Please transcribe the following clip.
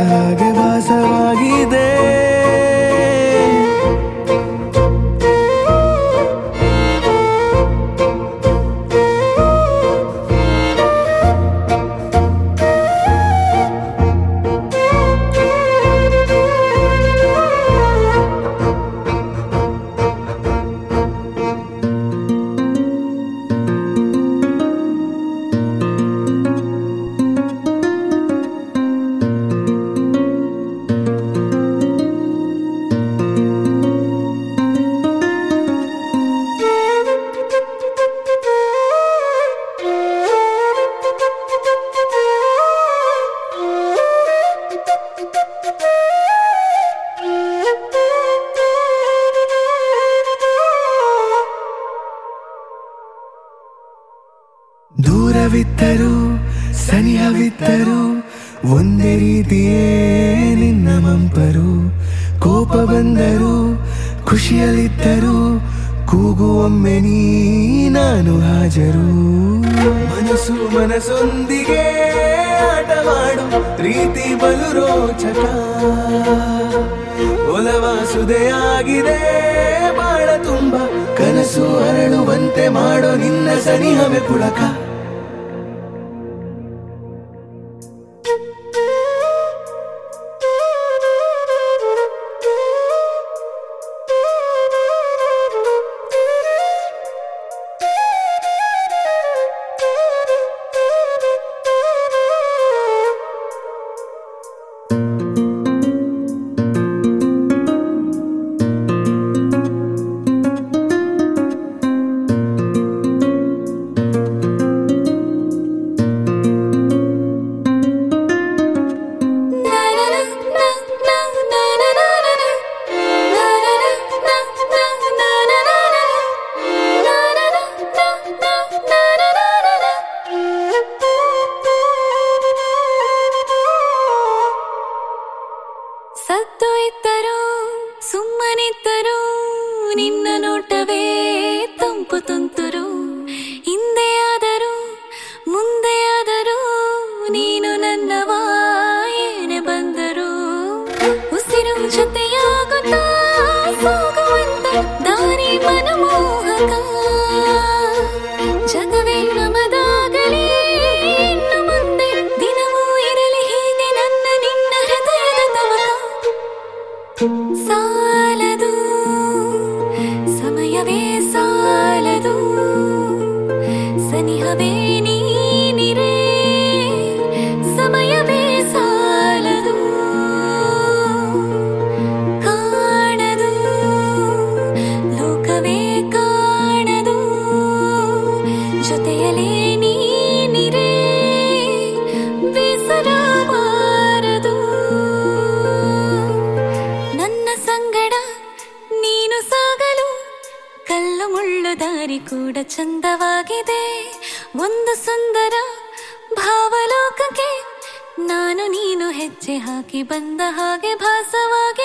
ಹಾಗೆ ಭಾಸವಾಗಿದೆ ದೂರವಿದ್ದರು ಸನಿಹವಿದ್ದರು ಒಂದೇ ರೀತಿಯೇ ನಿನ್ನ ಮಂಪರು ಕೋಪ ಬಂದರು ಖುಷಿಯಲ್ಲಿದ್ದರು ಕೂಗು ಒಮ್ಮೆ ನೀ ನಾನು ಹಾಜರು ಮನಸ್ಸು ಮನಸ್ಸೊಂದಿಗೆ ಆಟವಾಡು ರೀತಿ ಬಲು ರೋಚಕ ಒಲವ ಸುದೆಯಾಗಿದೆ ಬಾಳ ತುಂಬ ಕನಸು ಅರಳುವಂತೆ ಮಾಡೋ ನಿನ್ನ ಸನಿಹವೇ ಪುಳಕ ಸದ್ದು ಇದ್ದರು ಸುಮ್ಮನಿದ್ದರು ನಿನ್ನ ನೋಟವೇ ತಂಪು ತುಂತುರು ಹಿಂದೆ ಆದರೂ ಮುಂದೆ ಆದರೂ ನೀನು ನನ್ನವ ಏನೆ ಬಂದರು ಉಸಿರು ಜೊತೆಯಾಗುತ್ತಾ ಸಾಗುವಂತ ದಾರಿ ಮನಮೋಹಕ ಜಗವೇ ನಮದಾಗಲಿ ಇನ್ನು ಮುಂದೆ ದಿನವೂ ಇರಲಿ ಹೀಗೆ ನನ್ನ ನಿನ್ನ ಹೃದಯದ ತವಕ ಸಾಲದು ಸಮಯವೇ ಸಾಲದು ಸನಿಹವೇ ನೀನಿರೇ ಸಮಯವೇ ಸಾಲದು ಕಾಣದು ಲೋಕವೇ ಕಾಣದು ಜೊತೆಯಲೇ ನೀನಿರೇ ಬೇಸರಬಾರದು ನನ್ನ ಸಂಗಡ ನೀನು ಸಾಗಲು ಕಲ್ಲು ಮುಳ್ಳು ದಾರಿ ಕೂಡ ಚಂದವಾಗಿದೆ ಒಂದು ಸುಂದರ ಭಾವಲೋಕಕ್ಕೆ ನಾನು ನೀನು ಹೆಜ್ಜೆ ಹಾಕಿ ಬಂದ ಹಾಗೆ ಭಾಸವಾಗಿ